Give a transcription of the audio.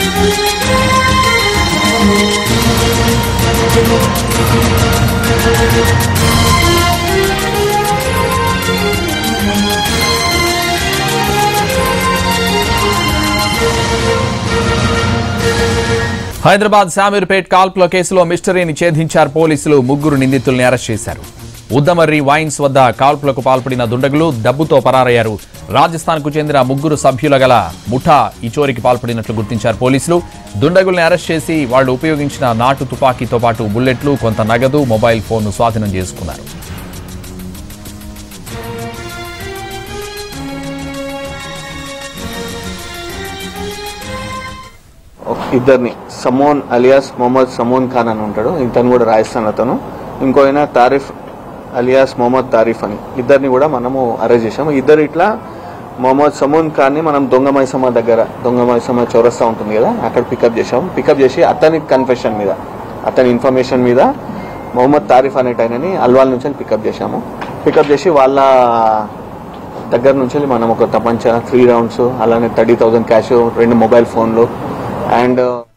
హైదరాబాద్ శామీర్పేట్ కాల్పుల కేసులో మిస్టరీని ఛేదించారు పోలీసులు ముగ్గురు నిందితుల్ని అరెస్ట్ చేశారు ఉద్దమర్రి వైన్స్ వద్ద కాల్పులకు పాల్పడిన దుండగులు డబ్బుతో పరారయ్యారు రాజస్థాన్కు చెందిన ముగ్గురు సభ్యుల గల ముఠా ఈ చోరికి పాల్పడినట్లు గుర్తించారు పోలీసులు దుండగుల్ని అరెస్ట్ చేసి వాళ్ళు ఉపయోగించిన నాటు తుపాకీతో పాటు బుల్లెట్లు కొంత నగదు మొబైల్ ఫోన్ను స్వాధీనం చేసుకున్నారు ఒక- ఇద్దరిని సమోన్ అలియాస్ మొహమ్మద్ సమోన్ ఖాన్ అని ఉంటాడు ఇతను కూడా రాజస్థాన్ అతను ఇంకో ఆయన తారిఫ్ అలియాస్ మొహమ్మద్ తారిఫ్ అని ఇద్దరిని కూడా మనము అరెస్ట్ చేసాము ఇద్దరు ఇట్లా మొహమ్మద్ సమోన్ ఖాన్ని మనం దొంగ మైసమ్మ దగ్గర దొంగ మైసమ్మ చౌరస్తా ఉంటుంది కదా అక్కడ పికప్ చేసాము పికప్ చేసి అతని కన్ఫెషన్ మీద అతని ఇన్ఫర్మేషన్ మీద మొహమ్మద్ తారిఫ్ అనేట ఆయనని అల్వాల్ నుంచి పికప్ చేసాము పికప్ చేసి వాళ్ళ దగ్గర నుంచి మనం ఒక తపంచ త్రీ రౌండ్స్ అలానే థర్టీ థౌసండ్ క్యాష్ రెండు మొబైల్ ఫోన్లు అండ్